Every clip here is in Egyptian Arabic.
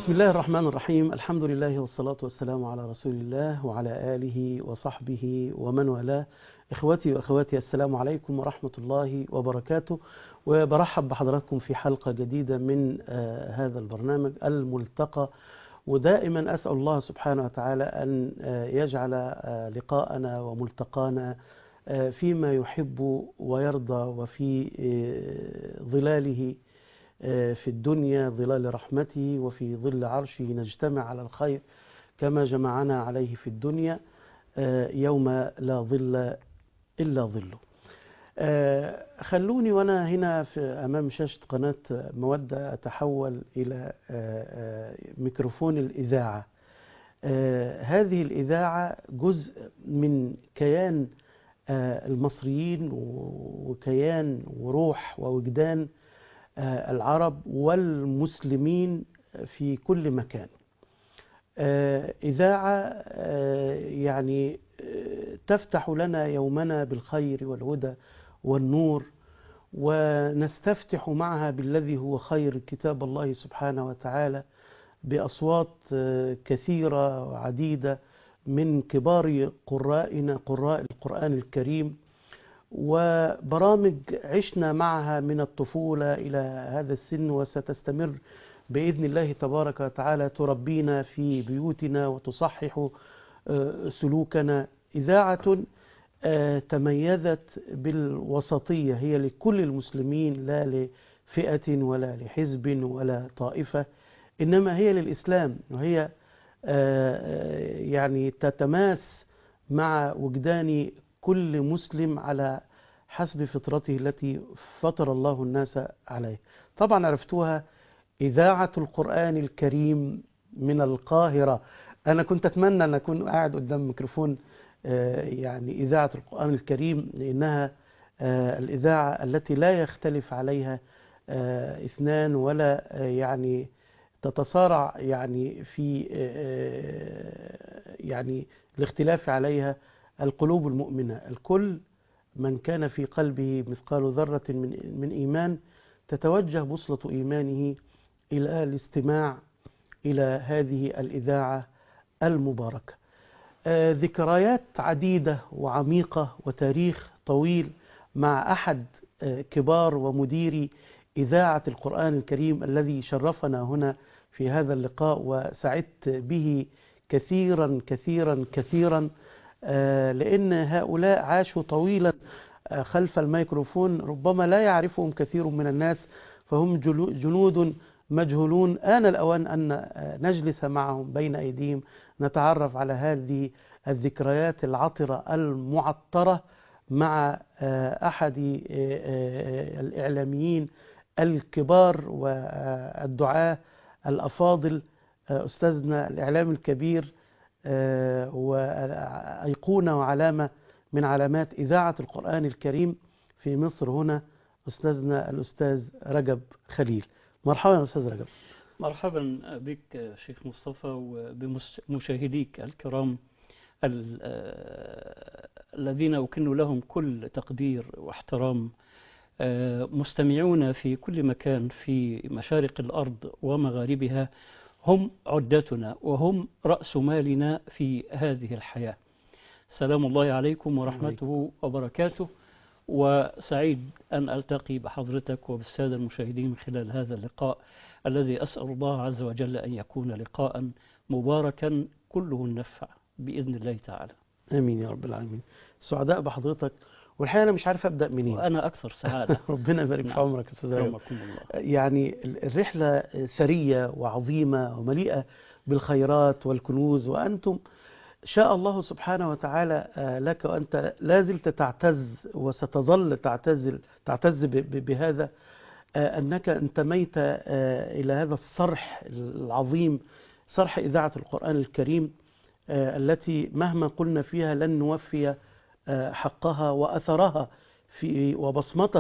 بسم الله الرحمن الرحيم الحمد لله والصلاة والسلام على رسول الله وعلى آله وصحبه ومن والاه إخوتي وأخواتي السلام عليكم ورحمة الله وبركاته وبرحب بحضراتكم في حلقة جديدة من آه هذا البرنامج الملتقى ودائما أسأل الله سبحانه وتعالى أن آه يجعل آه لقاءنا وملتقانا فيما يحب ويرضى وفي ظلاله في الدنيا ظلال رحمته وفي ظل عرشه نجتمع على الخير كما جمعنا عليه في الدنيا يوم لا ظل إلا ظله خلوني وأنا هنا في أمام شاشة قناة مودة أتحول إلى ميكروفون الإذاعة هذه الإذاعة جزء من كيان المصريين وكيان وروح ووجدان العرب والمسلمين في كل مكان إذاعة يعني تفتح لنا يومنا بالخير والهدى والنور ونستفتح معها بالذي هو خير كتاب الله سبحانه وتعالى بأصوات كثيرة وعديدة من كبار قرائنا قراء القرآن الكريم وبرامج عشنا معها من الطفولة إلى هذا السن وستستمر بإذن الله تبارك وتعالى تربينا في بيوتنا وتصحح سلوكنا إذاعة تميزت بالوسطية هي لكل المسلمين لا لفئة ولا لحزب ولا طائفة إنما هي للإسلام وهي يعني تتماس مع وجدان كل مسلم على حسب فطرته التي فطر الله الناس عليه طبعا عرفتوها إذاعة القرآن الكريم من القاهرة أنا كنت أتمنى أن أكون قاعد قدام ميكروفون يعني إذاعة القرآن الكريم لأنها الإذاعة التي لا يختلف عليها اثنان ولا يعني تتصارع يعني في يعني الاختلاف عليها القلوب المؤمنة الكل من كان في قلبه مثقال ذرة من, من إيمان تتوجه بصلة إيمانه إلى الاستماع إلى هذه الإذاعة المباركة آه ذكريات عديدة وعميقة وتاريخ طويل مع أحد آه كبار ومديري إذاعة القرآن الكريم الذي شرفنا هنا في هذا اللقاء وسعدت به كثيرا كثيرا كثيرا لأن هؤلاء عاشوا طويلا خلف الميكروفون ربما لا يعرفهم كثير من الناس فهم جنود مجهولون آن الأوان أن نجلس معهم بين أيديهم نتعرف على هذه الذكريات العطرة المعطرة مع أحد الإعلاميين الكبار والدعاة الأفاضل أستاذنا الإعلام الكبير وأيقونة وعلامة من علامات إذاعة القرآن الكريم في مصر هنا أستاذنا الأستاذ رجب خليل مرحبا يا أستاذ رجب مرحبا بك شيخ مصطفى وبمشاهديك الكرام الذين أكن لهم كل تقدير واحترام مستمعون في كل مكان في مشارق الأرض ومغاربها هم عدتنا وهم رأس مالنا في هذه الحياة سلام الله عليكم ورحمته وبركاته وسعيد أن ألتقي بحضرتك وبالسادة المشاهدين خلال هذا اللقاء الذي أسأل الله عز وجل أن يكون لقاء مباركا كله النفع بإذن الله تعالى آمين يا رب العالمين سعداء بحضرتك والحقيقة أنا مش عارف أبدأ منين وأنا أكثر سعادة ربنا يبارك في عمرك يا أستاذ الله يعني الرحلة ثرية وعظيمة ومليئة بالخيرات والكنوز وأنتم شاء الله سبحانه وتعالى لك وأنت لازلت تعتز وستظل تعتز تعتز بهذا أنك انتميت إلى هذا الصرح العظيم صرح إذاعة القرآن الكريم التي مهما قلنا فيها لن نوفي حقها وأثرها في وبصمتها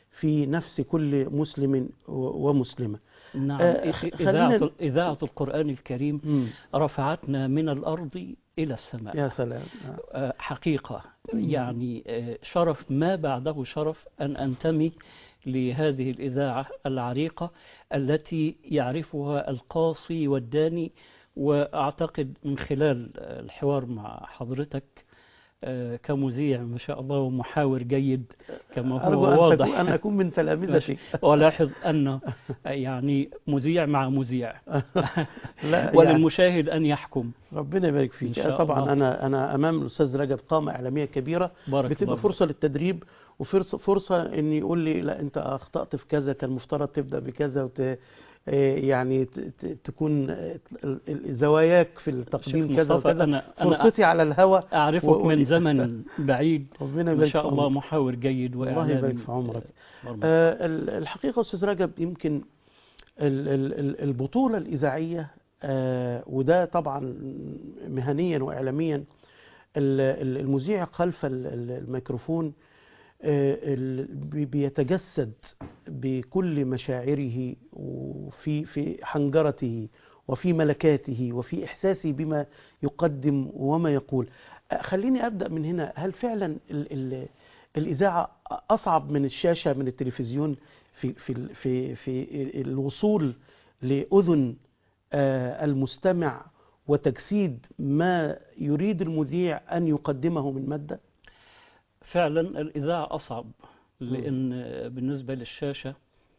في نفس كل مسلم و- ومسلمة نعم آه، إذ- خ- إذاعة خلينا- إذاعة القرآن الكريم مم. رفعتنا من الأرض إلى السماء يا سلام آه. آه، حقيقة مم. يعني آه، شرف ما بعده شرف أن أنتمي لهذه الإذاعة العريقة التي يعرفها القاصي والداني وأعتقد من خلال آه، الحوار مع حضرتك آه، كمذيع ما شاء الله ومحاور جيد كما أرجو هو أن, واضح تكون أن أكون من تلامذتك ولاحظ أن يعني مذيع مع مذيع لا يعني وللمشاهد أن يحكم ربنا يبارك إن فيك شاء طبعا الله. أنا أنا أمام الأستاذ رجب قامة إعلامية كبيرة بارك بتبقى الله فرصة للتدريب وفرصة فرصة ان يقول لي لا انت اخطأت في كذا كان المفترض تبدأ بكذا وت آه، يعني ت- ت- تكون آه، ال- ال- زواياك في التقديم شيخ كذا مصطفى وكذا أنا أنا فرصتي على الهوا أعرفك و- من زمن بعيد ربنا ما يبارك شاء في الله عمرك. محاور جيد الله وإعلامي يبارك في عمرك مرمى. آه، ال- الحقيقة أستاذ رجب يمكن ال- ال- ال- البطولة الإذاعية آه، وده طبعا مهنيا وإعلاميا ال- ال- المذيع خلف ال- ال- الميكروفون آه، ال- بي- بيتجسد بكل مشاعره وفي في حنجرته وفي ملكاته وفي إحساسه بما يقدم وما يقول آه، خليني أبدأ من هنا هل فعلا ال ال الإذاعة أصعب من الشاشة من التلفزيون في في ال- في في الوصول لأذن آه، المستمع وتجسيد ما يريد المذيع أن يقدمه من مادة فعلا الإذاعة أصعب لأن بالنسبة للشاشة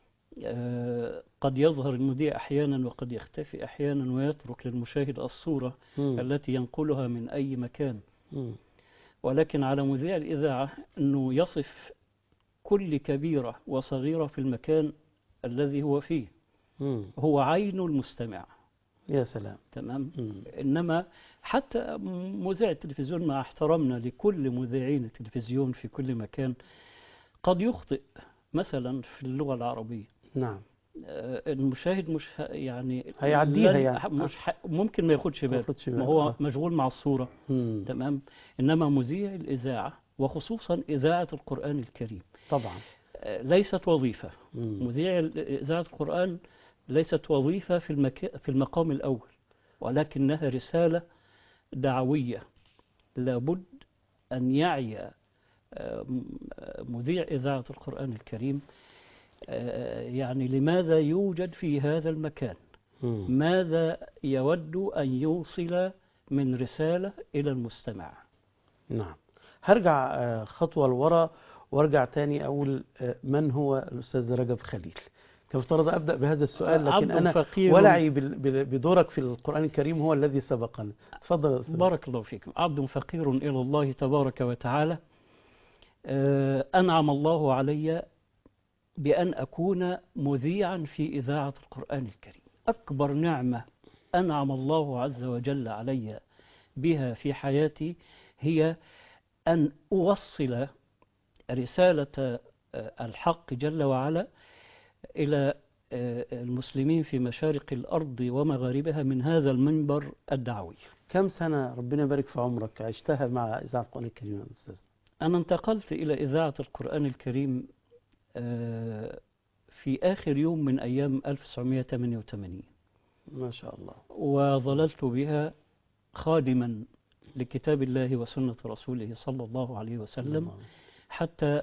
آه، قد يظهر المذيع أحيانا وقد يختفي أحيانا ويترك للمشاهد الصورة التي ينقلها من أي مكان مم. ولكن على مذيع الإذاعة أنه يصف كل كبيرة وصغيرة في المكان الذي هو فيه مم. هو عين المستمع يا سلام تمام مم. إنما حتى مذيع التلفزيون مع احترامنا لكل مذيعين التلفزيون في كل مكان قد يخطئ مثلا في اللغة العربية نعم آه، المشاهد مش ه- يعني هيعديها لن- يعني. مش ح- ممكن ما ياخدش ما باله ياخدش ما باله. هو آه. مشغول مع الصورة مم. تمام إنما مذيع الإذاعة وخصوصا إذاعة القرآن الكريم طبعا آه، ليست وظيفة مم. مذيع ال- إذاعة القرآن ليست وظيفة في المكا... في المقام الأول ولكنها رسالة دعوية لابد أن يعي آه، م- آه، مذيع إذاعة القرآن الكريم آه، يعني لماذا يوجد في هذا المكان مم. ماذا يود أن يوصل من رسالة إلى المستمع نعم هرجع آه، خطوة لورا وارجع تاني اقول آه، من هو الاستاذ رجب خليل كان مفترض ابدا بهذا السؤال لكن عبد انا فقير ولعي بال- بال- بدورك في القران الكريم هو الذي سبقني تفضل يا استاذ بارك الله فيكم عبد فقير إلى الله تبارك وتعالى آه، أنعم الله علي بأن أكون مذيعا في إذاعة القرآن الكريم أكبر نعمة أنعم الله عز وجل علي بها في حياتي هي أن أوصل رسالة آه، الحق جل وعلا إلى آه، المسلمين في مشارق الأرض ومغاربها من هذا المنبر الدعوي كم سنة ربنا يبارك في عمرك عشتها مع إذاعة القرآن الكريم يا أستاذ أنا انتقلت إلى إذاعة القرآن الكريم آه، في آخر يوم من أيام 1988 ما شاء الله وظللت بها خادما لكتاب الله وسنة رسوله صلى الله عليه وسلم الله. حتى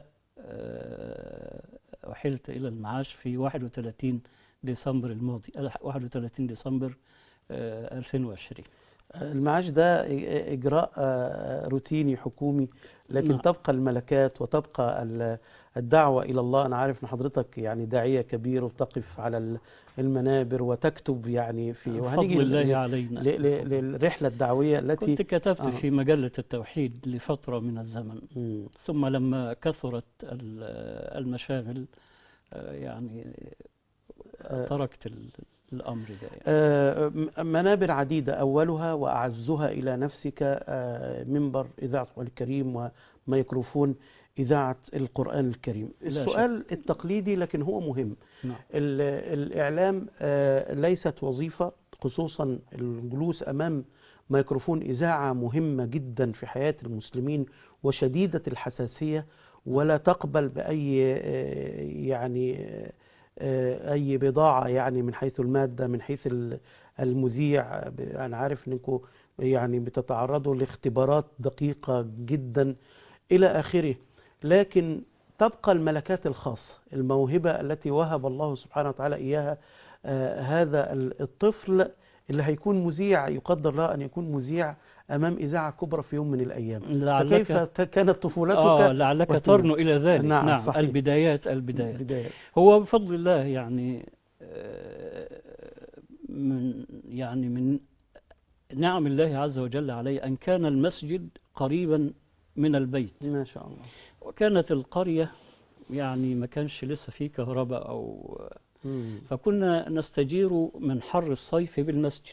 آه، أحلت إلى المعاش في 31 ديسمبر الماضي 31 ديسمبر آه، 2020 المعاش ده إجراء آه، روتيني حكومي لكن نعم. تبقى الملكات وتبقى ال- الدعوة إلى الله أنا عارف أن حضرتك يعني داعية كبير وتقف على ال- المنابر وتكتب يعني في وهنيجي فضل ل- الله علينا ل- ل- للرحلة الدعوية التي كنت كتبت آه. في مجلة التوحيد لفترة من الزمن مم. ثم لما كثرت ال- المشاغل آه، يعني آه، تركت ال- الأمر ده يعني. آه، م- منابر عديدة أولها وأعزها إلى نفسك آه، منبر إذاعة القرآن الكريم وميكروفون إذاعة القرآن الكريم لا السؤال التقليدي لكن هو مهم نعم ال- الإعلام آه، ليست وظيفة خصوصا الجلوس أمام ميكروفون إذاعة مهمة جدا في حياة المسلمين وشديدة الحساسية ولا تقبل بأي آه، يعني آه، أي بضاعة يعني من حيث المادة من حيث ال- المذيع ب- أنا عارف أنكم يعني بتتعرضوا لاختبارات دقيقة جدا إلى آخره لكن تبقى الملكات الخاصة الموهبة التي وهب الله سبحانه وتعالى إياها آه، هذا ال- الطفل اللي هيكون مذيع يقدر له أن يكون مذيع أمام إذاعة كبرى في يوم من الأيام فكيف لعلك ت- كانت طفولتك آه لعلك وت- ترنو إلى ذلك نعم، نعم صحيح. البدايات البدايات بداية هو بفضل الله يعني آه، من يعني من نعم الله عز وجل علي أن كان المسجد قريبا من البيت ما شاء الله وكانت القرية يعني ما كانش لسه فيه كهرباء أو مم. فكنا نستجير من حر الصيف بالمسجد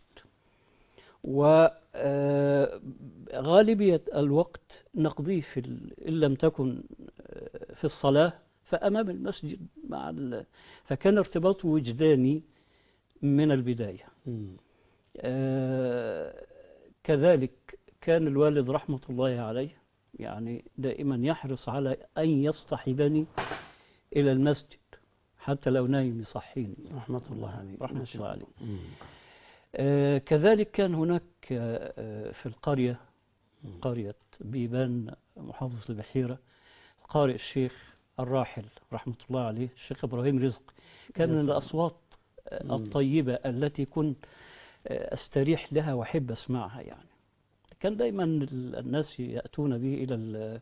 وغالبية الوقت نقضيه في ال- إن لم تكن آه، في الصلاة فأمام المسجد مع ال... فكان ارتباط وجداني من البداية مم. آه، كذلك كان الوالد رحمة الله عليه يعني دائما يحرص على أن يصطحبني إلى المسجد حتى لو نايم يصحيني رحمة الله عليه رحمة ما شاء الله عليه. مم. آه، كذلك كان هناك آه، آه، في القرية مم. قرية بيبان محافظة البحيرة القارئ الشيخ الراحل رحمة الله عليه الشيخ إبراهيم رزق كان يا من سلام. الأصوات آه، مم. الطيبة التي كنت آه، أستريح لها وأحب أسمعها يعني كان دايما ال- الناس يأتون به إلى ال-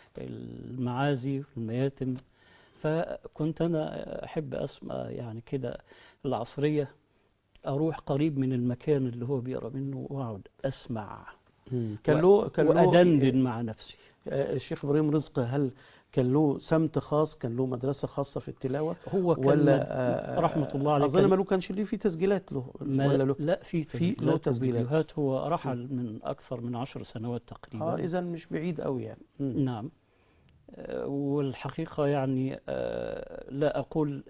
المعازي والمياتم فكنت أنا أحب أسمع يعني كده العصرية أروح قريب من المكان اللي هو بيقرأ منه وأقعد أسمع مم. كان له كان له وأدندن مع نفسي آه، الشيخ ابراهيم رزق هل كان له سمت خاص كان له مدرسه خاصه في التلاوه هو كان ولا آه، رحمة الله عليه اظن كان- ما له كانش ليه في تسجيلات له ما ولا له لا في في تسجيلات له تسجيلات. وفيديوهات هو رحل من أكثر من عشر سنوات تقريبا اه اذا مش بعيد قوي يعني مم. نعم آه، والحقيقة يعني آه، لا أقول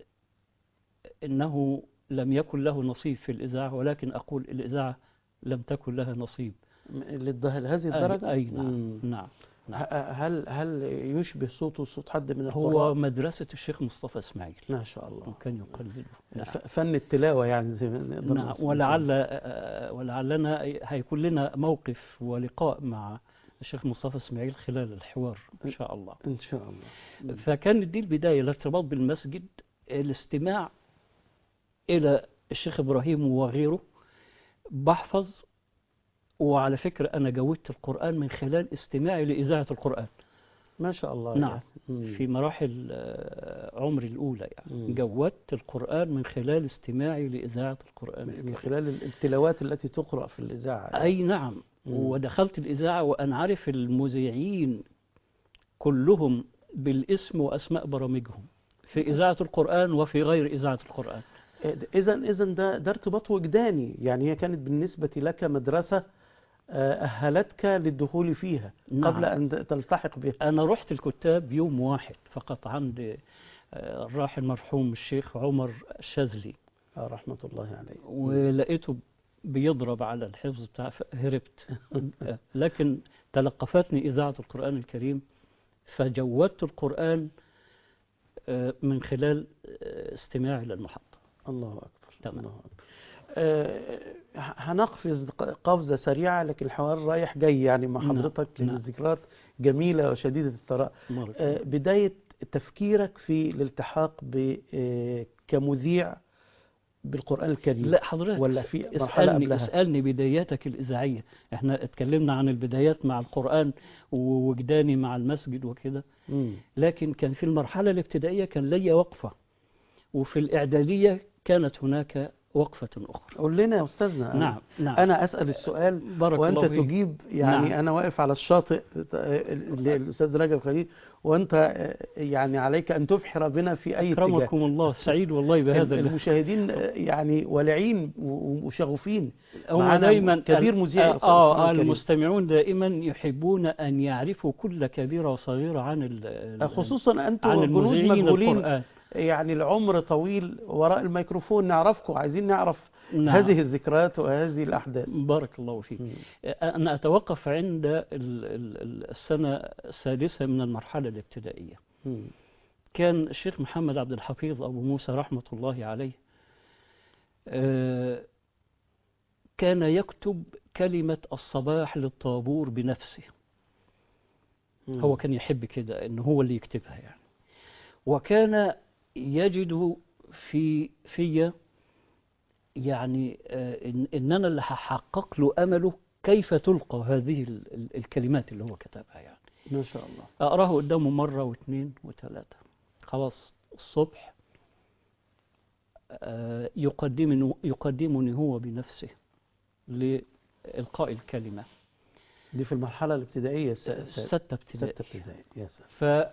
إنه لم يكن له نصيب في الإذاعة ولكن أقول الإذاعة لم تكن لها نصيب م- للده- لهذه الدرجه أي, أي نعم, مم. نعم نعم. ه- هل هل يشبه صوته صوت حد من هو القراء مدرسة الشيخ مصطفى إسماعيل ما شاء الله وكان يقلده نعم. ف- فن التلاوه يعني زي ما نقدر نعم نقول. ولعل آه، ولعلنا هيكون لنا موقف ولقاء مع الشيخ مصطفى إسماعيل خلال الحوار إن شاء الله ان شاء الله مم. فكانت دي البداية الارتباط بالمسجد الاستماع إلى الشيخ إبراهيم وغيره بحفظ وعلى فكرة أنا جودت القرآن من خلال استماعي لإذاعة القرآن ما شاء الله نعم. يعني. مم. في مراحل آه، عمري الأولى يعني مم. جودت القرآن من خلال استماعي لإذاعة القرآن من الكريم. خلال ال- التلاوات التي تقرأ في الإذاعة أي نعم مم. ودخلت الإذاعة وأنا عارف المذيعين كلهم بالاسم وأسماء برامجهم في إذاعة القرآن وفي غير إذاعة القرآن إذا إذا ده ده ارتباط وجداني يعني هي كانت بالنسبة لك مدرسة آه، أهلتك للدخول فيها نعم. قبل أن تلتحق بها أنا رحت الكتاب يوم واحد فقط عند آه، الراحل مرحوم الشيخ عمر الشاذلي آه، رحمة الله عليه ولقيته بيضرب على الحفظ بتاع هربت آه، لكن تلقفتني إذاعة القرآن الكريم فجودت القرآن آه، من خلال آه، استماعي للمحطة الله أكبر تمام. الله أكبر آه، هنقفز قفزة سريعة لكن الحوار رايح جاي يعني مع نعم، حضرتك نعم. لأن الذكريات جميلة وشديدة الثراء مرة. آه، بداية تفكيرك في الالتحاق ب آه، كمذيع بالقرآن الكريم لا حضرتك ولا في مرحلة اسألني, قبلها اسألني بداياتك الإذاعية احنا اتكلمنا عن البدايات مع القرآن ووجداني مع المسجد وكده مم. لكن كان في المرحلة الابتدائية كان لي وقفة وفي الإعدادية كانت هناك وقفة أخرى قول لنا يا أستاذنا نعم نعم أنا أسأل السؤال بارك وأنت الله فيك. تجيب يعني نعم. أنا واقف على الشاطئ للأستاذ رجب خليل وأنت آه، يعني عليك أن تبحر بنا في أي اتجاه أكرمكم الله سعيد والله بهذا ال- المشاهدين آه، يعني والعين وشغوفين هم معانا دايما كبير مذيع آه, القرآن آه الكريم. المستمعون دائما يحبون أن يعرفوا كل كبيرة وصغيرة عن ال- ال- خصوصا أنتم عن جنود المذيعين مجهولين القرآن يعني العمر طويل وراء الميكروفون نعرفكم عايزين نعرف نعم. هذه الذكريات وهذه الأحداث بارك الله فيك مم. أنا أتوقف عند ال- ال- ال- السنة السادسة من المرحلة الابتدائية مم. كان الشيخ محمد عبد الحفيظ أبو موسى رحمة الله عليه آه، كان يكتب كلمة الصباح للطابور بنفسه مم. هو كان يحب كده إن هو اللي يكتبها يعني وكان يجد في في يعني آه، إن, إن أنا اللي هحقق له أمله كيف تلقى هذه ال- ال- الكلمات اللي هو كتبها يعني ما شاء الله أقراه قدامه مرة واثنين وثلاثة خلاص الصبح آه، يقدمني يقدمني هو بنفسه لإلقاء الكلمة دي في المرحلة الابتدائية الس- الس- ستة ابتدائي ستة ابتدائي يا سلام ف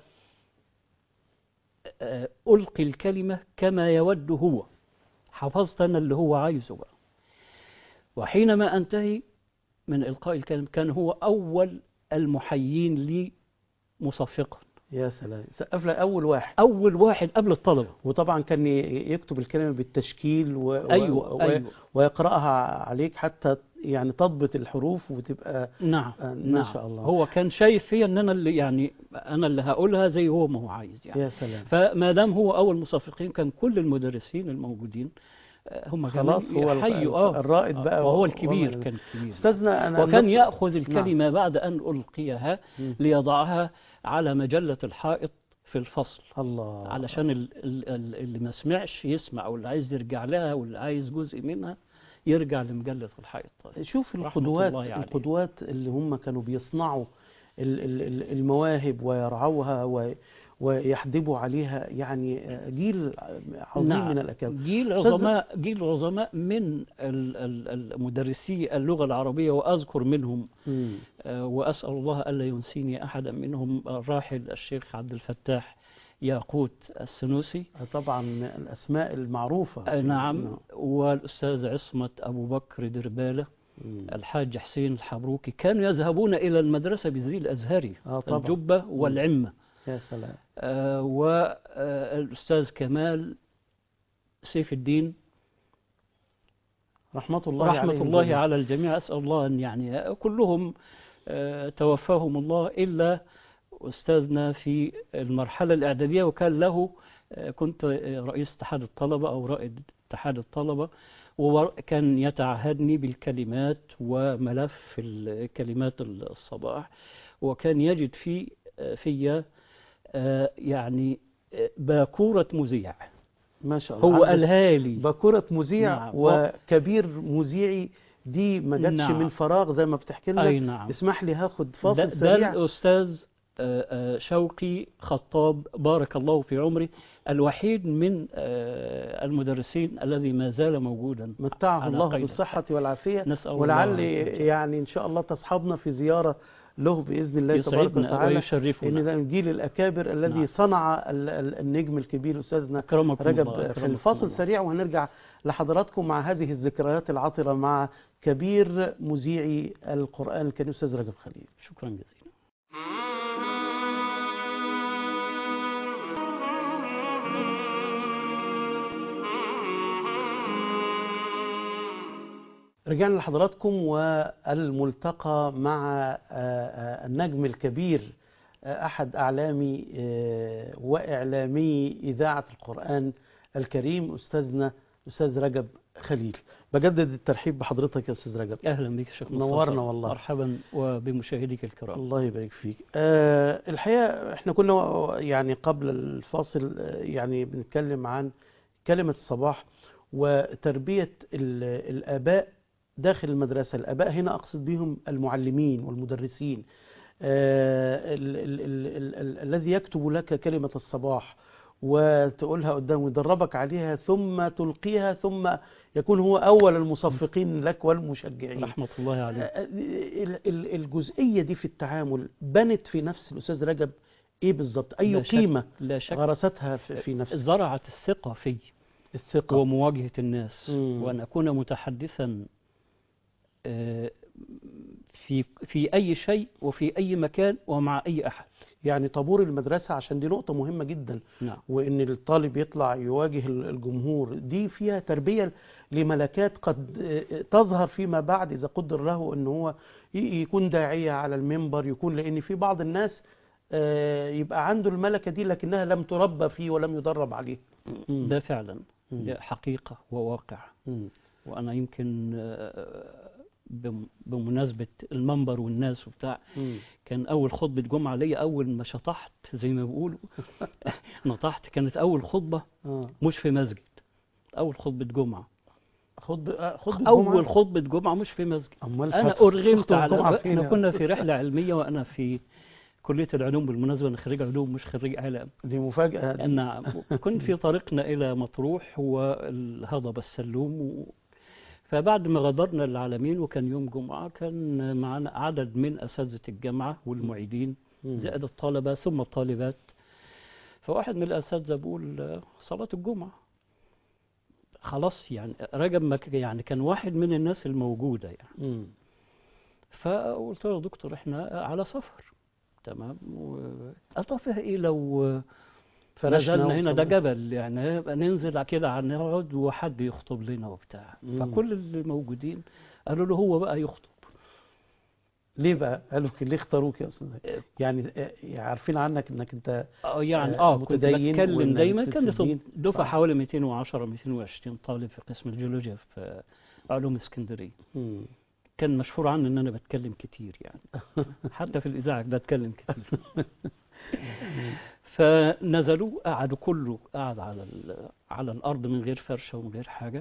آه، ألقي الكلمة كما يود هو حفظت أنا اللي هو عايزه بقى وحينما أنتهي من إلقاء الكلمة كان هو أول المحيين لي مصفقا يا سلام سقف لك أول واحد أول واحد قبل الطلبة وطبعا كان ي- يكتب الكلمة بالتشكيل و... أيوة و... و... أيوة ويقرأها عليك حتى يعني تضبط الحروف وتبقى نعم آه، ما نعم. شاء الله. هو كان شايف فيا ان انا اللي يعني انا اللي هقولها زي هو ما هو عايز يعني يا سلام فما دام هو اول مصفقين كان كل المدرسين الموجودين آه، هم كمان خلاص هو ال- يحيوا اه الرائد بقى وهو و- الكبير ومن- كان الكبير استاذنا أنا وكان نط- ياخذ الكلمه بعد ان القيها مم. ليضعها على مجله الحائط في الفصل الله علشان ال- ال- ال- اللي ما سمعش يسمع واللي عايز يرجع لها واللي عايز جزء منها يرجع لمجله الحائط شوف رحمة القدوات الله عليه. القدوات اللي هم كانوا بيصنعوا ال- ال- ال- المواهب ويرعوها و- ويحدبوا عليها يعني آه، جيل عظيم نعم. من الأكابر جيل أستاذ- عظماء جيل عظماء من ال- ال- المدرسي اللغة العربية وأذكر منهم مم. آه، وأسأل الله ألا ينسيني أحدا منهم الراحل الشيخ عبد الفتاح ياقوت السنوسي آه، طبعا الأسماء المعروفة آه، نعم والأستاذ عصمت أبو بكر دربالة مم. الحاج حسين الحبروكي كانوا يذهبون إلى المدرسة بالزي الأزهري آه، طبعا. الجبة والعمة يا سلام آه، والأستاذ كمال سيف الدين رحمة الله رحمة عليهم الله جميعاً. على الجميع أسأل الله أن يعني كلهم آه، توفاهم الله إلا أستاذنا في المرحلة الإعدادية وكان له آه، كنت آه، رئيس اتحاد الطلبة أو رائد اتحاد الطلبة وكان يتعهدني بالكلمات وملف الكلمات الصباح وكان يجد في آه، في آه، يعني آه، باكورة مذيع ما شاء الله هو عندك قالها لي باكورة مذيع نعم. وكبير مذيعي دي ما جاتش نعم. من فراغ زي ما بتحكي لنا أي نعم اسمح لي هاخد ده, فاصل ده سريع الأستاذ آه، آه، شوقي خطاب بارك الله في عمره الوحيد من آه، المدرسين الذي ما زال موجودا متعه على الله قيد بالصحة والعافية نسأل الله ولعل عز وجل. يعني إن شاء الله تصحبنا في زيارة له بإذن الله تبارك يسعدنا وتعالى لأن ويشرفنا ده من جيل الأكابر الذي نعم. صنع ال- ال- النجم الكبير أستاذنا أكرمكم رجب الله في أكرمكم الفاصل الله. سريع وهنرجع لحضراتكم مع هذه الذكريات العطرة مع كبير مذيعي القرآن الكريم أستاذ رجب خليل شكرا جزيلا رجعنا لحضراتكم والملتقى مع آه، آه، النجم الكبير آه، أحد أعلامي آه، وإعلامي إذاعة القرآن الكريم أستاذنا أستاذ رجب خليل بجدد الترحيب بحضرتك يا أستاذ رجب أهلا بك شيخ مصطفى نورنا والله. مرحبا وبمشاهديك الكرام الله يبارك فيك آه الحقيقة احنا كنا يعني قبل الفاصل آه، يعني بنتكلم عن كلمة الصباح وتربية ال- الآباء داخل المدرسة الآباء هنا أقصد بهم المعلمين والمدرسين آه ال ال ال ال ال الذي يكتب لك كلمة الصباح وتقولها قدامه يدربك عليها ثم تلقيها ثم يكون هو أول المصفقين لك والمشجعين رحمة الله عليك ال- ال- الجزئية دي في التعامل بنت في نفس الأستاذ رجب إيه بالظبط أي لا شك- قيمة لا شك غرستها في في نفسك زرعت الثقة في الثقة ومواجهة الناس مم. وأن أكون متحدثا آه، في في أي شيء وفي أي مكان ومع أي أحد يعني طابور المدرسة عشان دي نقطة مهمة جدا نعم وإن الطالب يطلع يواجه ال- الجمهور دي فيها تربية لملكات قد آه، تظهر فيما بعد إذا قدر له إن هو ي- يكون داعية على المنبر يكون لأن في بعض الناس آه، يبقى عنده الملكة دي لكنها لم تربى فيه ولم يدرب عليه مم. ده فعلا مم. ده حقيقة وواقع مم. وأنا يمكن آه، بم- بمناسبة المنبر والناس وبتاع مم. كان أول خطبة جمعة ليا أول ما شطحت زي ما بيقولوا نطحت كانت أول خطبة آه. مش في مسجد أول خطبة جمعة خطبة آه، خطبة أول جمعة؟ خطبة جمعة مش في مسجد أمال أنا فت- أرغمت خطبة جمعة على فين إحنا يا- كنا في رحلة علمية وأنا في كلية العلوم بالمناسبة أنا خريج علوم مش خريج إعلام دي مفاجأة نعم كنت في طريقنا إلى مطروح والهضبة السلوم و... فبعد ما غادرنا العالمين وكان يوم جمعة كان معنا عدد من أساتذة الجامعة والمعيدين مم. زائد الطلبة ثم الطالبات فواحد من الأساتذة بيقول آه، صلاة الجمعة خلاص يعني رجب ما ك- يعني كان واحد من الناس الموجودة يعني مم. فقلت له يا دكتور احنا على سفر تمام و... أطلع فيها ايه لو فرشنا نزلنا هنا ده وصلنا. جبل يعني يبقى ننزل كده على نقعد وحد يخطب لنا وبتاع مم. فكل اللي موجودين قالوا له هو بقى يخطب ليه بقى قالوا لك ليه اختاروك يا استاذ يعني آه، عارفين عنك انك انت اه يعني آه، اه كنت متدين بتكلم وإنك دايما في كانت الدين. الدفعه آه. حوالي 210 220 طالب في قسم الجيولوجيا في علوم اسكندريه مم. كان مشهور عني ان انا بتكلم كتير يعني حتى في الاذاعه بتكلم كتير فنزلوا قعدوا كله قعد على ال- على الارض من غير فرشه ومن غير حاجه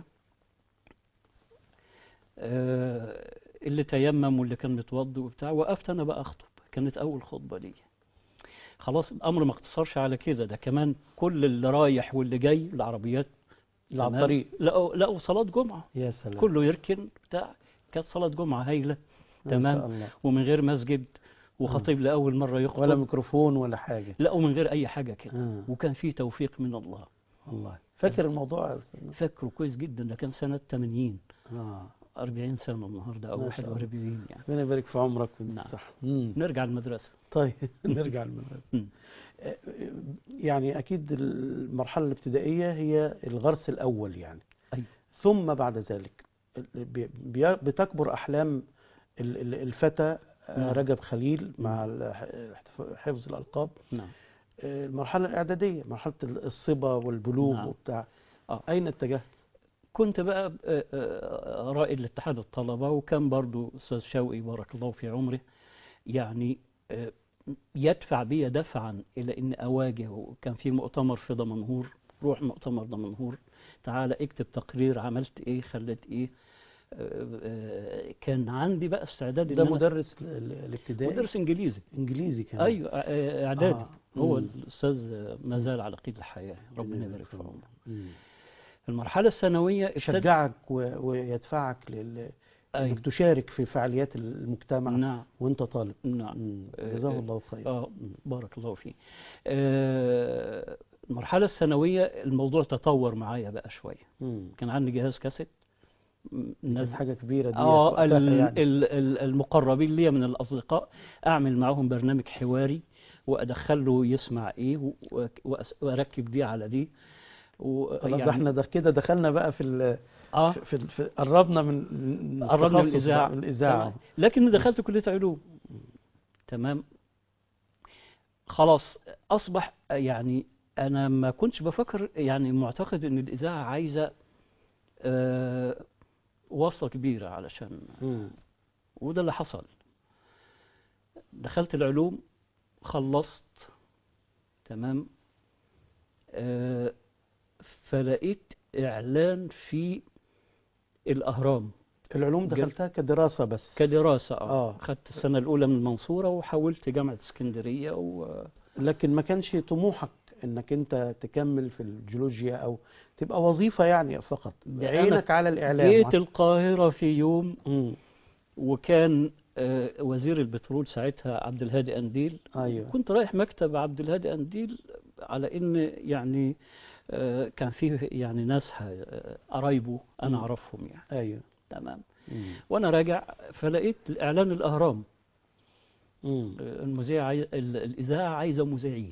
آه، اللي تيمم واللي كان متوضي وبتاع وقفت انا بقى اخطب كانت اول خطبه لي خلاص الامر ما اقتصرش على كده ده كمان كل اللي رايح واللي جاي العربيات اللي على تمام؟ الطريق لقوا لقوا صلاه جمعه يا سلام كله يركن بتاع كانت صلاه جمعه هايله ما تمام. شاء الله ومن غير مسجد وخطيب لاول مره يخطب ولا ميكروفون ولا حاجة لا ومن غير اي حاجه كده آه. وكان في توفيق من الله والله فاكر الموضوع يا أستاذ؟ فاكره كويس جدا ده كان سنه 80 اه 40 سنه النهارده او ما شاء الله. 41 يعني ربنا يبارك في عمرك نعم. والصحة مم. نرجع المدرسه طيب نرجع للمدرسة مم. آه، يعني أكيد المرحلة الابتدائية هي الغرس الأول يعني أيوة. ثم بعد ذلك بي- بي- بتكبر أحلام ال- ال- الفتى آه، نعم. رجب خليل مع ال- حفظ الألقاب نعم آه، المرحلة الإعدادية مرحلة الصبا والبلوغ نعم. وبتاع آه. أين اتجهت؟ كنت بقى آه، آه، رائد لاتحاد الطلبة وكان برضو أستاذ شوقي بارك الله في عمره يعني آه، يدفع بي دفعا إلى أن أواجه وكان في مؤتمر في دمنهور روح مؤتمر دمنهور تعالى اكتب تقرير عملت إيه خليت إيه آه، آه، كان عندي بقى استعداد إن ده أنا- مدرس ال- ال- الابتدائي مدرس إنجليزي إنجليزي كان أيوة آه، إعدادي آه. هو مم. الأستاذ آه، ما زال على قيد الحياة ربنا يبارك في عمره مم. المرحلة الثانوية ابتدى- يشجعك و- ويدفعك لل... أيوة. انك تشارك في فعاليات المجتمع نعم وانت طالب نعم مم. آه، جزاه آه، الله خيرا اه بارك الله فيه آه، المرحلة الثانوية الموضوع تطور معايا بقى شوية مم. كان عندي جهاز كاسيت م- كانت نزل- حاجه كبيره دي اه وقتها ال- يعني. ال- ال- المقربين لي من الأصدقاء أعمل معهم برنامج حواري وأدخله يسمع إيه و- و- وأس- وأركب دي على دي و- خلاص ده احنا ده كده دخلنا بقى في ال... اه في, في, في قربنا من من قربنا من التخصص الإذاعة بقى، من الاذاعه تمام. لكن دخلت كلية علوم تمام خلاص أصبح يعني أنا ما كنتش بفكر يعني معتقد إن الإذاعة عايزة آه واسطة كبيرة علشان مم. وده اللي حصل دخلت العلوم خلصت تمام آه فلقيت إعلان في الأهرام العلوم جم- دخلتها كدراسه بس كدراسة آه. اه خدت السنة الأولى من المنصورة وحولت جامعة اسكندرية و... لكن ما كانش طموحك انك انت تكمل في الجيولوجيا او تبقى وظيفه يعني فقط ده بعينك على الاعلام جيت القاهرة في يوم مم. وكان آه، وزير البترول ساعتها عبد الهادي أنديل ايوه كنت رايح مكتب عبد الهادي أنديل على إن يعني آه، كان فيه يعني ناس ه- آه، قرايبه أنا مم. أعرفهم يعني ايوه تمام مم. وأنا راجع فلقيت إعلان الأهرام مم. المذيع عاي... ال- الإذاعة عايزة مذيعين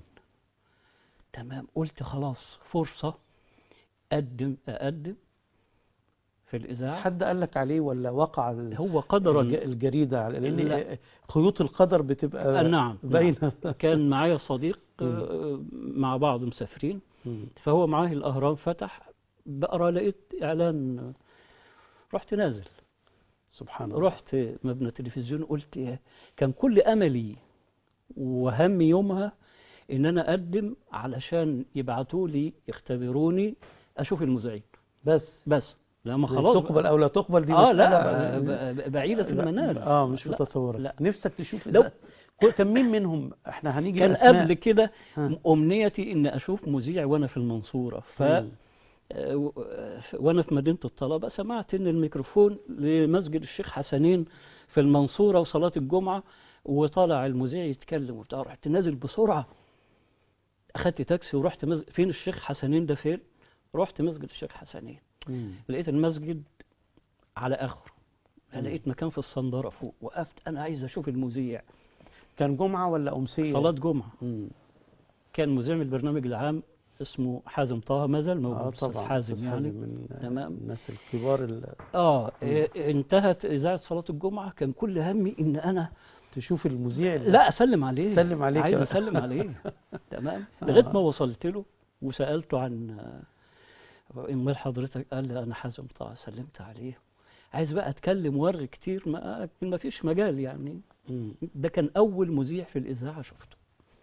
تمام قلت خلاص فرصة أقدم أقدم في الإذاعة حد قال لك عليه ولا وقع ال- هو قدرا الج- الجريدة على- لأن لا. خيوط القدر بتبقى آه، نعم باينة كان معايا صديق مم. آه، مع بعض مسافرين مم. فهو معاه الأهرام فتح بقرا لقيت إعلان آه، رحت نازل سبحان الله رحت مبنى تلفزيون قلت يا- كان كل املي وهمي يومها ان انا اقدم علشان يبعتوا لي يختبروني اشوف المذيعين بس بس لما خلاص تقبل او لا تقبل دي اه مسألة لا ب- ب- بعيده لا، المنال اه مش لا، متصورة لا. نفسك تشوف لو- إذا كو- كان مين منهم احنا هنيجي كان الأسماء. قبل كده ها. امنيتي ان اشوف مذيع وانا في المنصوره ف مم. آه، و- آه، وانا في مدينه الطلبه سمعت ان الميكروفون لمسجد الشيخ حسنين في المنصوره وصلاه الجمعه وطالع المذيع يتكلم وبتاع رحت نازل بسرعه اخدت تاكسي ورحت مز... فين الشيخ حسنين ده فين رحت مسجد الشيخ حسنين مم. لقيت المسجد على اخره مم. لقيت مكان في الصنداره فوق وقفت انا عايز اشوف المذيع كان جمعة ولا أمسية صلاه جمعه مم. كان مذيع من البرنامج العام اسمه حازم طه ما زال موجود اه أستاذ طبعا حازم أستاذ يعني من تمام. الناس الكبار اللي اه إيه، انتهت اذاعه صلاه الجمعه كان كل همي ان انا تشوف المذيع اللي- لا اسلم عليه سلم عليه عايز كمان. اسلم عليه تمام آه. لغايه ما وصلت له وسالته عن آه، امال حضرتك قال لي انا حازم طه سلمت عليه عايز بقى اتكلم وارغي كتير ما ما فيش مجال يعني مم. ده كان اول مذيع في الاذاعه شفته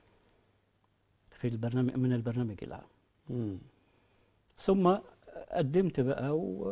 في البرنامج من البرنامج العام مم. ثم قدمت بقى و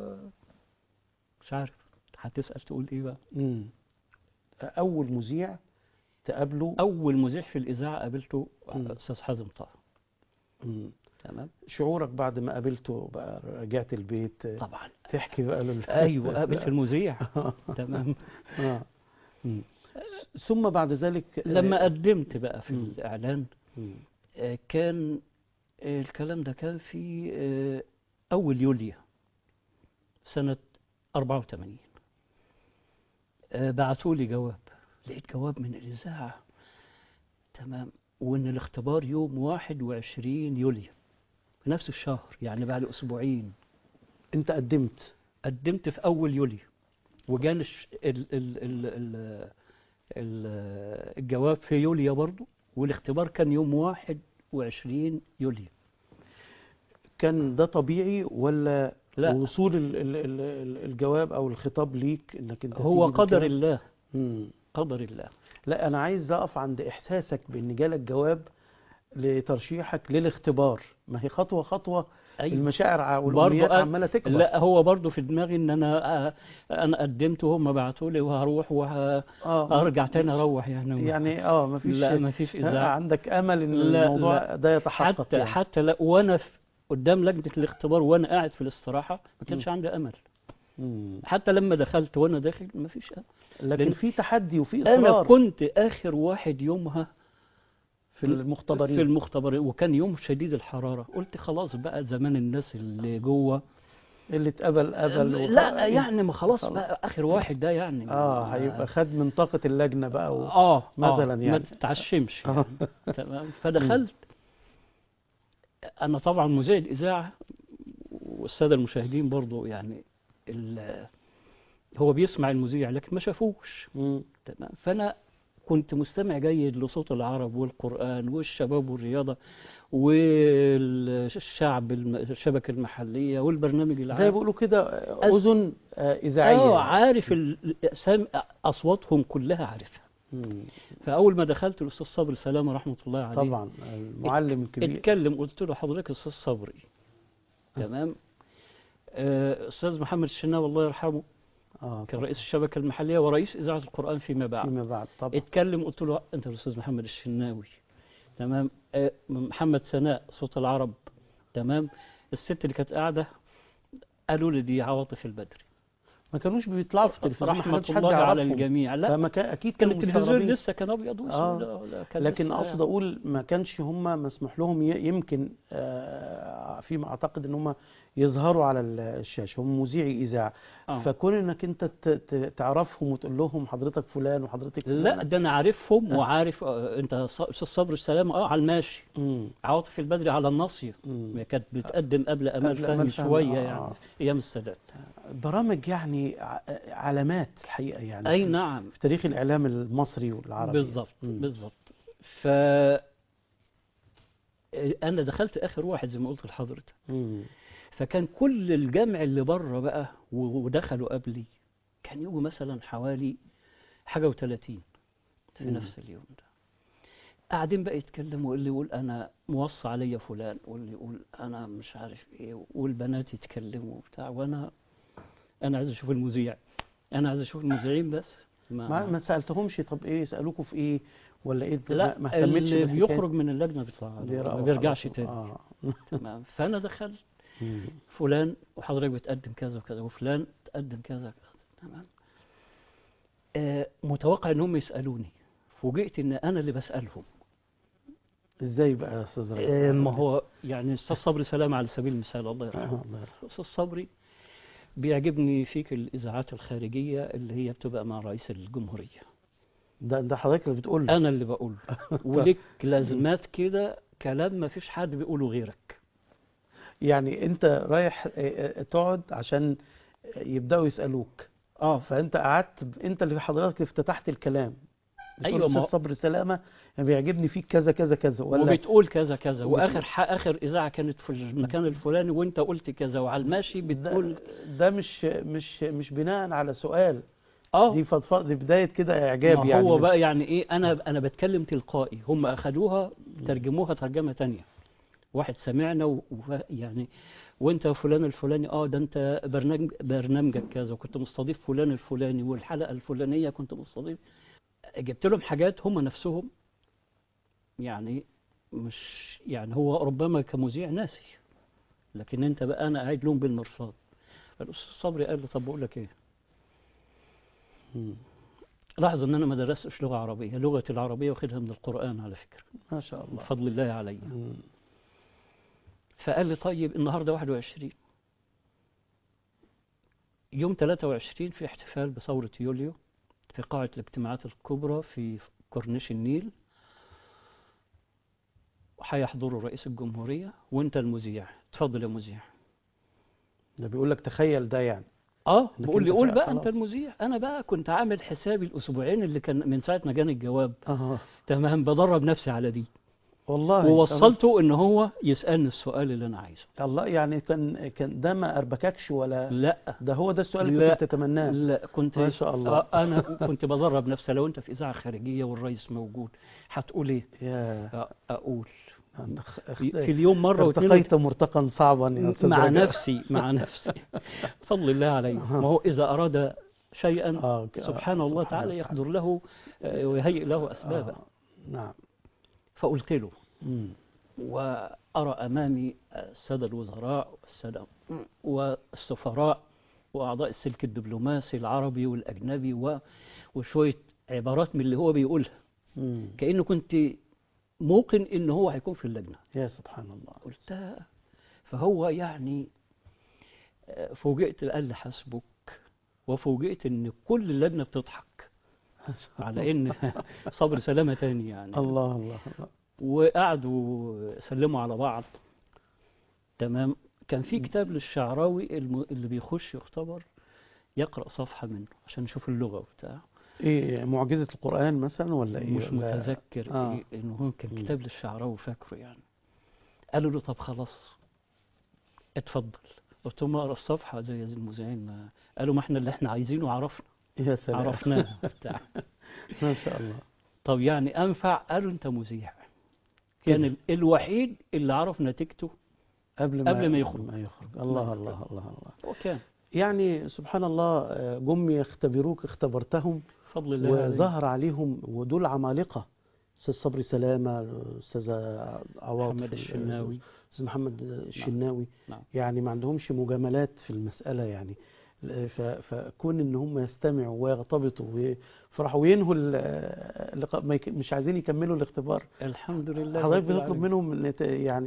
مش عارف هتسال تقول ايه بقى مم. أول مذيع تقابله اول مذيع في الاذاعه قابلته مم. استاذ حازم طه مم. تمام شعورك بعد ما قابلته بقى رجعت البيت طبعا تحكي بقى له ايوه قابلت المذيع تمام آه. مم. ثم بعد ذلك لما آه، قدمت بقى في مم. الاعلان مم. آه، كان آه، الكلام ده كان في آه، اول يوليو سنه 84 بعثوا لي جواب لقيت جواب من الاذاعه تمام وان الاختبار يوم 21 يوليو في نفس الشهر يعني بعد اسبوعين انت قدمت قدمت في اول يوليو وجاني الش- ال ال ال ال ال الجواب في يوليو برضو والاختبار كان يوم 21 يوليو كان ده طبيعي ولا لا. وصول ال- ال- ال- ال- الجواب او الخطاب ليك انك انت هو تيجي قدر بالكلام؟ الله مم. قدر الله لا انا عايز اقف عند احساسك بان جالك جواب لترشيحك للاختبار ما هي خطوه خطوه أيوة. المشاعر ع- برضو والامنيات أنا- عماله تكبر لا هو برضو في دماغي ان انا انا قدمت وهم بعتوا لي وهروح وهرجع اه تاني اروح يعني يعني اه ما فيش لا ما فيش اذاعه عندك امل ان لا، الموضوع لا. ده يتحقق حتى يعني. حتى لا وانا في قدام لجنه الاختبار وانا قاعد في الاستراحه ما كانش عندي امل مم. حتى لما دخلت وانا داخل ما فيش امل لكن لأن- في تحدي وفي انا اصرار كنت اخر واحد يومها في المختبرين في المختبرين وكان يوم شديد الحراره قلت خلاص بقى زمان الناس اللي جوه اللي اتقبل قبل وخ- لا يعني ما خلاص خلاص. بقى اخر واحد ده يعني اه ما- هيبقى خد من طاقه اللجنه بقى و... اه مثلاً آه ما يعني. تتعشمش آه. يعني. تمام فدخلت انا طبعا مذيع الاذاعه والساده المشاهدين برضو يعني ال- هو بيسمع المذيع لكن ما شافوش مم. تمام فانا كنت مستمع جيد لصوت العرب والقران والشباب والرياضه والشعب الم- الشبكه المحليه والبرنامج العام زي بيقولوا كده أس- اذن آه، اذاعيه اه عارف ال- سام- اصواتهم كلها عارفها مم. فاول ما دخلت الاستاذ صبري سلامه رحمه الله عليه طبعا المعلم الكبير اتكلم قلت له حضرتك استاذ صبري تمام آه، استاذ محمد الشناوي الله يرحمه اه كان رئيس الشبكه المحليه ورئيس اذاعه القران فيما بعد فيما بعد طبعا اتكلم قلت له انت الاستاذ محمد الشناوي تمام آه، محمد سناء صوت العرب تمام الست اللي كانت قاعده قالوا لي دي عواطف البدري ما كانوش بيطلعوا في التلفزيون ما رحمه كانش حد الله على يعرفهم الجميع لا فما كان اكيد كان كانوا التلفزيون مستغربين. لسه كان ابيض واسود آه. لا- لا، كان لكن لسه اقصد اقول ما كانش هم مسموح لهم ي- يمكن آه، فيما اعتقد ان هم يظهروا على ال- الشاشه هم مذيعي اذاعه آه. فكون انك انت ت- ت- تعرفهم وتقول لهم حضرتك فلان وحضرتك لا فلانة. ده انا عارفهم آه. وعارف آه، انت ص- استاذ صبري السلام اه على الماشي مم. عاطف البدري على الناصيه مم. كانت بتقدم قبل امال قبل فهمي أمال فهمي، شويه آه، يعني آه. ايام السادات برامج يعني ع- علامات الحقيقه يعني اي في- نعم في تاريخ الاعلام المصري والعربي بالظبط مم. بالظبط ف انا دخلت اخر واحد زي ما قلت لحضرتك مم. فكان كل الجمع اللي بره بقى و- ودخلوا قبلي كان يجوا مثلا حوالي حاجه و30 في مم. نفس اليوم ده قاعدين بقى يتكلموا واللي يقول انا موصى عليا فلان واللي يقول انا مش عارف ايه والبنات يتكلموا وبتاع وانا انا عايز اشوف المذيع انا عايز اشوف المذيعين بس ما ما سالتهمش طب ايه يسالوكوا في ايه ولا ايه لا ما اهتمتش اللي بالحكاية؟ بيخرج من اللجنه بيطلع بيقرأوا ما بيرجعش خلاص. تاني اه تمام فانا دخلت مم. فلان وحضرتك بتقدم كذا وكذا وفلان تقدم كذا كذا تمام آه متوقع ان هم يسالوني فوجئت ان انا اللي بسالهم ازاي بقى يا استاذ رجب؟ آه ما هو يعني استاذ صبري سلام على سبيل المثال الله يرحمه آه، الله يرحمه. استاذ صبري بيعجبني فيك الاذاعات الخارجيه اللي هي بتبقى مع رئيس الجمهوريه ده ده حضرتك اللي بتقول له. انا اللي بقول ولك لازمات كده كلام ما فيش حد بيقوله غيرك يعني انت رايح آه، آه، تقعد عشان يبداوا يسالوك اه فانت قعدت انت اللي حضرتك افتتحت الكلام بتقول أيوة، ما استاذ هو- صبري سلامه يعني بيعجبني فيك كذا كذا كذا ولا وبتقول كذا كذا وبتقول- واخر ح- اخر اذاعه كانت في المكان الفلاني وانت قلت كذا وعلى الماشي بتقول ده, ده مش مش مش بناء على سؤال اه دي فضفاض دي بدايه كده اعجاب ما يعني هو من- بقى يعني ايه انا انا بتكلم تلقائي هم اخذوها ترجموها ترجمه تانية واحد سمعنا و... و... يعني وانت فلان الفلاني اه ده انت برنامج برنامجك كذا وكنت مستضيف فلان الفلاني والحلقه الفلانيه كنت مستضيف جبت لهم حاجات هم نفسهم يعني مش يعني هو ربما كمذيع ناسي لكن انت بقى انا قاعد لهم بالمرصاد فالاستاذ صبري قال لي طب بقول لك ايه مم. لاحظ ان انا ما درستش لغه عربيه لغتي العربيه واخدها من القران على فكره ما شاء الله بفضل الله علي مم. فقال لي طيب النهارده 21 يوم 23 في احتفال بثورة يوليو في قاعة الاجتماعات الكبرى في كورنيش النيل وهيحضره رئيس الجمهورية وانت المذيع اتفضل يا مذيع ده بيقول لك تخيل ده يعني اه إنك بقول لي أنت قول فا- بقى انت خلاص. المذيع انا بقى كنت عامل حسابي الاسبوعين اللي كان من ساعة ما جاني الجواب اه تمام بدرب نفسي على دي والله ووصلته ان هو يسألني السؤال اللي انا عايزه الله يعني كان كان ده ما اربككش ولا لا ده هو ده السؤال اللي لا. كنت تتمناه لا كنت ما شاء الله. آه، انا كنت بدرب نفسي لو انت في اذاعه خارجيه والرئيس موجود هتقول ايه يا آه، اقول أنت خ- في في اليوم مره واثنين ارتقيت مرتقا صعبا يا أستاذ مع رجاء. نفسي مع نفسي بفضل الله علي ما هو اذا اراد شيئا آه، ك- سبحان الله تعالى يقدر له آه، ويهيئ له اسبابا آه، نعم فقلت له مم. وأرى أمامي السادة الوزراء والسادة والسفراء وأعضاء السلك الدبلوماسي العربي والأجنبي و- وشوية عبارات من اللي هو بيقولها مم. كأنه كنت موقن إن هو هيكون في اللجنة يا سبحان الله قلتها فهو يعني آه، فوجئت قال لي حسبك وفوجئت إن كل اللجنة بتضحك على إن صبر سلامة تاني يعني الله الله الله وقعدوا سلموا على بعض تمام كان في كتاب للشعراوي الم- اللي بيخش يختبر يقرأ صفحة منه عشان يشوف اللغة وبتاع ايه معجزة القرآن مثلا ولا ايه مش ولا- متذكر آه. إيه انه هو كان مم. كتاب للشعراوي فاكره يعني قالوا له طب خلاص اتفضل قلت لهم اقرا الصفحة زي زي المذيعين ما قالوا ما احنا اللي احنا عايزينه عرفنا يا سلام عرفناه بتاع ما شاء الله طب يعني انفع قالوا انت مذيع كان كده. ال- الوحيد اللي عرف نتيجته قبل ما قبل ما يخرج. ما يخرج الله الله الله الله وكان يعني سبحان الله آه، جم يختبروك اختبرتهم بفضل الله عليه. وظهر عليهم ودول عمالقة استاذ صبري سلامة الاستاذ عواطف محمد الشناوي استاذ محمد الشناوي نعم. يعني ما عندهمش مجاملات في المسألة يعني ف- فكون ان هم يستمعوا ويغتبطوا ويفرحوا وينهوا ال- اللقاء ما يك- مش عايزين يكملوا الاختبار الحمد لله حضرتك رب بتطلب العالمين. منهم ان ت- يعني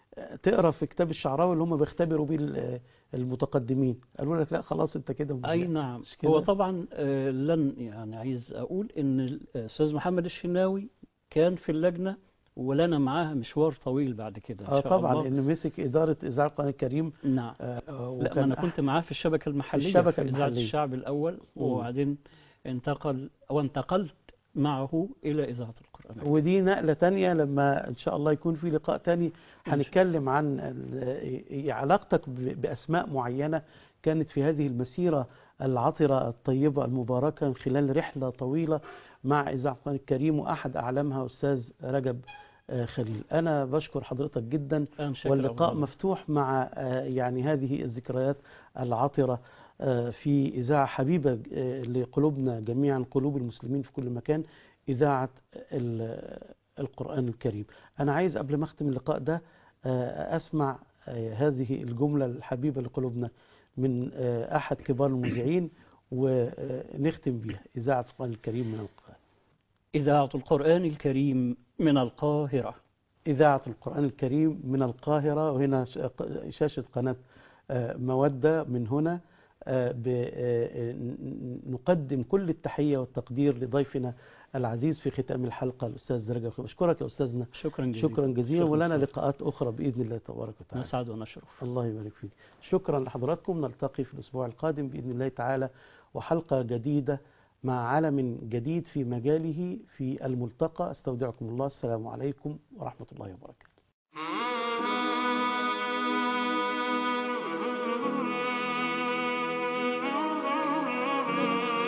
تقرا في كتاب الشعراوي اللي هم بيختبروا بيه ال- المتقدمين قالوا لك لا خلاص انت كده مذيع. اي نعم مش كده؟ هو طبعا آه، لن يعني عايز اقول ان الاستاذ محمد الشناوي كان في اللجنه ولنا معاها مشوار طويل بعد كده ان اه شاء طبعا الله لانه مسك اداره اذاعه القران الكريم نعم آه، آه، لا ما وكان انا أح- كنت معاه في الشبكه المحليه الشبكة في اذاعه المحلية. الشعب الاول وبعدين انتقل وانتقلت معه الى اذاعه القران ودي نقلة تانية لما إن شاء الله يكون في لقاء تاني شاء هنتكلم عن ال- علاقتك ب- بأسماء معينة كانت في هذه المسيرة العطرة الطيبة المباركة من خلال رحلة طويلة مع إذاعة القرآن الكريم وأحد أعلامها أستاذ رجب آه، خليل أنا بشكر حضرتك جدا أنا شاكر واللقاء أولاً. مفتوح مع آه، يعني هذه الذكريات العطرة آه، في إذاعة حبيبة آه، لقلوبنا جميعا قلوب المسلمين في كل مكان إذاعة ال- القرآن الكريم أنا عايز قبل ما أختم اللقاء ده آه، أسمع آه، هذه الجملة الحبيبة لقلوبنا من آه، أحد كبار المذيعين ونختم بيها إذاعة القرآن الكريم من القرآن اذاعه القران الكريم من القاهره إذاعة القرآن الكريم من القاهرة وهنا ش- ق- شاشة قناة آه، مودة من هنا آه، ب- آه، ن- نقدم كل التحية والتقدير لضيفنا العزيز في ختام الحلقة الأستاذ رجب خير. أشكرك يا أستاذنا شكرا جزيلا شكرا جزيلا شكراً ولنا سيدي. لقاءات أخرى بإذن الله تبارك وتعالى نسعد ونشرف الله يبارك فيك شكرا لحضراتكم نلتقي في الأسبوع القادم بإذن الله تعالى وحلقة جديدة مع عالم جديد في مجاله في الملتقى استودعكم الله السلام عليكم ورحمة الله وبركاته Mm-hmm.